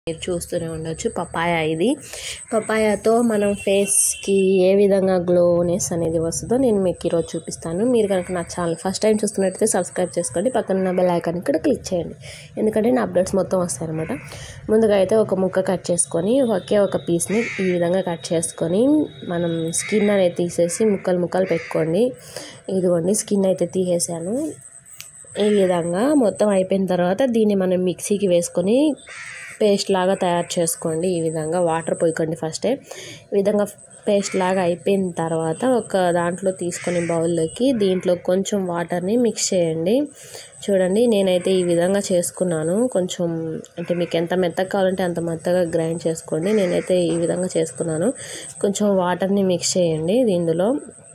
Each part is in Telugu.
మీరు చూస్తూనే ఉండొచ్చు పపాయ ఇది పపాయాతో మనం ఫేస్కి ఏ విధంగా గ్లోనెస్ అనేది వస్తుందో నేను మీకు ఈరోజు చూపిస్తాను మీరు కనుక నా ఛానల్ ఫస్ట్ టైం చూస్తున్నట్టయితే సబ్స్క్రైబ్ చేసుకోండి పక్కన ఉన్న బెల్ ఐకాన్ ఇక్కడ క్లిక్ చేయండి ఎందుకంటే నా అప్డేట్స్ మొత్తం వస్తాయన్నమాట ముందుగా అయితే ఒక ముక్క కట్ చేసుకొని ఒకే ఒక పీస్ని ఈ విధంగా కట్ చేసుకొని మనం స్కిన్ అనేది తీసేసి ముక్కలు ముక్కలు పెట్టుకోండి ఇదిగోండి స్కిన్ అయితే తీసేసాను ఈ విధంగా మొత్తం అయిపోయిన తర్వాత దీన్ని మనం మిక్సీకి వేసుకొని పేస్ట్ లాగా తయారు చేసుకోండి ఈ విధంగా వాటర్ పోయకండి ఫస్టే ఈ విధంగా పేస్ట్ లాగా అయిపోయిన తర్వాత ఒక దాంట్లో తీసుకొని బౌల్లోకి దీంట్లో కొంచెం వాటర్ని మిక్స్ చేయండి చూడండి నేనైతే ఈ విధంగా చేసుకున్నాను కొంచెం అంటే మీకు ఎంత మెత్తగా కావాలంటే అంత మెత్తగా గ్రైండ్ చేసుకోండి నేనైతే ఈ విధంగా చేసుకున్నాను కొంచెం వాటర్ని మిక్స్ చేయండి దీనిలో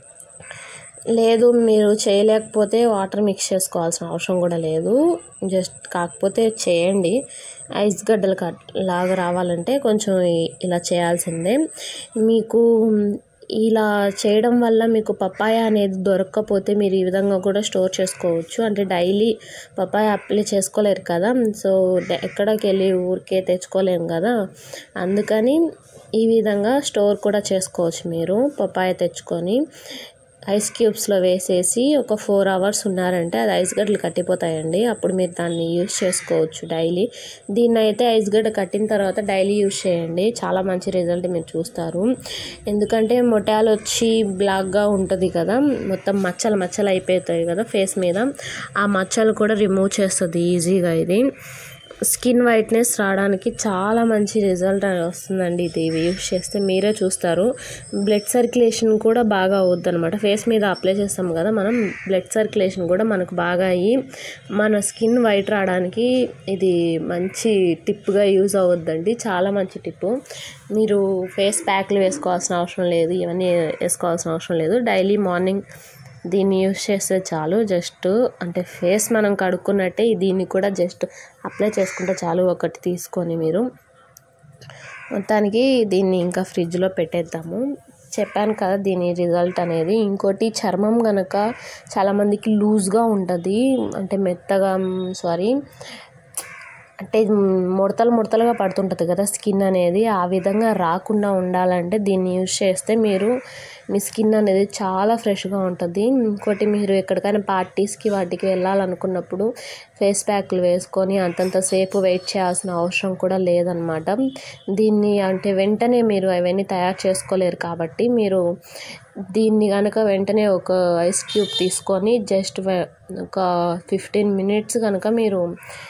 లేదు మీరు చేయలేకపోతే వాటర్ మిక్స్ చేసుకోవాల్సిన అవసరం కూడా లేదు జస్ట్ కాకపోతే చేయండి ఐస్ గడ్డలు కట్ లాగా రావాలంటే కొంచెం ఇ- ఇలా చేయాల్సిందే మీకు ఇలా చేయడం వల్ల మీకు పపాయ అనేది దొరకకపోతే మీరు ఈ విధంగా కూడా స్టోర్ చేసుకోవచ్చు అంటే డైలీ పపాయ అప్లై చేసుకోలేరు కదా సో డ- ఎక్కడికి వెళ్ళి ఊరికే తెచ్చుకోలేము కదా అందుకని ఈ విధంగా స్టోర్ కూడా చేసుకోవచ్చు మీరు పపాయ తెచ్చుకొని ఐస్ క్యూబ్స్లో వేసేసి ఒక ఫోర్ అవర్స్ ఉన్నారంటే అది ఐస్ గడ్డలు కట్టిపోతాయండి అప్పుడు మీరు దాన్ని యూస్ చేసుకోవచ్చు డైలీ దీన్ని అయితే ఐస్ గడ్డ కట్టిన తర్వాత డైలీ యూస్ చేయండి చాలా మంచి రిజల్ట్ మీరు చూస్తారు ఎందుకంటే మొటాలు వచ్చి బ్లాక్గా ఉంటుంది కదా మొత్తం మచ్చలు మచ్చలు అయిపోతాయి కదా ఫేస్ మీద ఆ మచ్చలు కూడా రిమూవ్ చేస్తుంది ఈజీగా ఇది స్కిన్ వైట్నెస్ రావడానికి చాలా మంచి రిజల్ట్ వస్తుందండి ఇది యూస్ చేస్తే మీరే చూస్తారు బ్లడ్ సర్క్యులేషన్ కూడా బాగా అవుద్ది అనమాట ఫేస్ మీద అప్లై చేస్తాం కదా మనం బ్లడ్ సర్క్యులేషన్ కూడా మనకు బాగా అయ్యి మన స్కిన్ వైట్ రావడానికి ఇది మంచి టిప్గా యూజ్ అవుద్దండి చాలా మంచి టిప్పు మీరు ఫేస్ ప్యాక్లు వేసుకోవాల్సిన అవసరం లేదు ఇవన్నీ వేసుకోవాల్సిన అవసరం లేదు డైలీ మార్నింగ్ దీన్ని యూస్ చేస్తే చాలు జస్ట్ అంటే ఫేస్ మనం కడుక్కున్నట్టే దీన్ని కూడా జస్ట్ అప్లై చేసుకుంటే చాలు ఒకటి తీసుకొని మీరు మొత్తానికి దీన్ని ఇంకా ఫ్రిడ్జ్లో పెట్టేద్దాము చెప్పాను కదా దీని రిజల్ట్ అనేది ఇంకోటి చర్మం కనుక చాలామందికి లూజ్గా ఉంటుంది అంటే మెత్తగా సారీ అంటే ముడతలు ముడతలుగా పడుతుంటుంది కదా స్కిన్ అనేది ఆ విధంగా రాకుండా ఉండాలంటే దీన్ని యూజ్ చేస్తే మీరు మీ స్కిన్ అనేది చాలా ఫ్రెష్గా ఉంటుంది ఇంకోటి మీరు ఎక్కడికైనా పార్టీస్కి వాటికి వెళ్ళాలనుకున్నప్పుడు ఫేస్ ప్యాక్లు వేసుకొని అంతంత సేపు వెయిట్ చేయాల్సిన అవసరం కూడా లేదనమాట దీన్ని అంటే వెంటనే మీరు అవన్నీ తయారు చేసుకోలేరు కాబట్టి మీరు దీన్ని కనుక వెంటనే ఒక ఐస్ క్యూబ్ తీసుకొని జస్ట్ ఒక ఫిఫ్టీన్ మినిట్స్ కనుక మీరు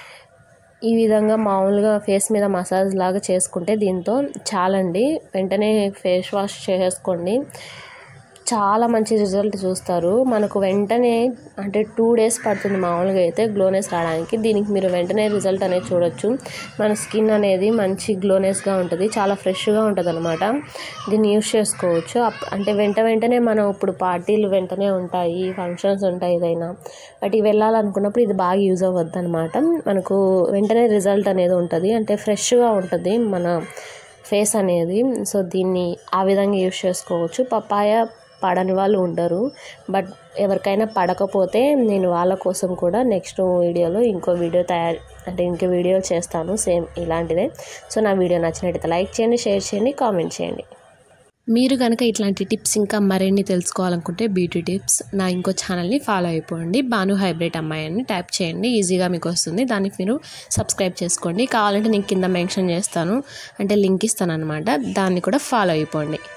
ఈ విధంగా మామూలుగా ఫేస్ మీద మసాజ్ లాగా చేసుకుంటే దీంతో చాలండి వెంటనే ఫేస్ వాష్ చేసేసుకోండి చాలా మంచి రిజల్ట్ చూస్తారు మనకు వెంటనే అంటే టూ డేస్ పడుతుంది మామూలుగా అయితే గ్లోనెస్ రావడానికి దీనికి మీరు వెంటనే రిజల్ట్ అనేది చూడొచ్చు మన స్కిన్ అనేది మంచి గ్లోనెస్గా ఉంటుంది చాలా ఫ్రెష్గా ఉంటుంది అనమాట దీన్ని యూస్ చేసుకోవచ్చు అప్- అంటే వెంట వెంటనే మనం ఇప్పుడు పార్టీలు వెంటనే ఉంటాయి ఫంక్షన్స్ ఉంటాయి ఏదైనా వాటికి వెళ్ళాలనుకున్నప్పుడు ఇది బాగా యూజ్ అవ్వద్దు అనమాట మనకు వెంటనే రిజల్ట్ అనేది ఉంటుంది అంటే ఫ్రెష్గా ఉంటుంది మన ఫేస్ అనేది సో దీన్ని ఆ విధంగా యూస్ చేసుకోవచ్చు పపాయ పడని వాళ్ళు ఉండరు బట్ ఎవరికైనా పడకపోతే నేను వాళ్ళ కోసం కూడా నెక్స్ట్ వీడియోలో ఇంకో వీడియో తయారు అంటే ఇంకో వీడియో చేస్తాను సేమ్ ఇలాంటిదే సో నా వీడియో నచ్చినట్టయితే లైక్ చేయండి షేర్ చేయండి కామెంట్ చేయండి మీరు కనుక ఇట్లాంటి టిప్స్ ఇంకా మరిన్ని తెలుసుకోవాలనుకుంటే బ్యూటీ టిప్స్ నా ఇంకో ఛానల్ని ఫాలో అయిపోండి బాను హైబ్రిడ్ అమ్మాయి అని టైప్ చేయండి ఈజీగా మీకు వస్తుంది దానికి మీరు సబ్స్క్రైబ్ చేసుకోండి కావాలంటే నేను కింద మెన్షన్ చేస్తాను అంటే లింక్ ఇస్తాను అనమాట దాన్ని కూడా ఫాలో అయిపోండి